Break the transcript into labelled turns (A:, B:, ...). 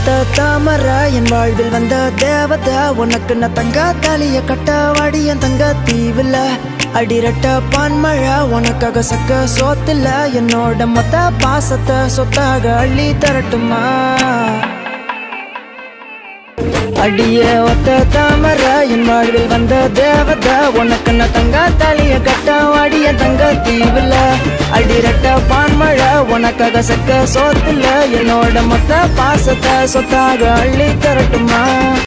A: ஒத்த தாமர என் வாழ்வில் வந்த தேவதை உனக்கு நான் தங்க தாலிய கட்ட வாடி என் தங்க தீவுல அடிரட்ட பான்மழை உனக்காக சக்க சோத்துல என்னோட மொத்த பாசத்தை சொத்தாக அள்ளி தரட்டுமா அடிய ஒத்த தாமர என் வாழ்வில் வந்த தேவதை உனக்கு நான் தங்க தாலிய கட்ட வாடிய தங்க தீவுல அடிரட்ட பான்மழை உனக்காக சக்க சோத்துல என்னோட மொத்த பாசத்தை சொத்தாக அள்ளி தரட்டுமா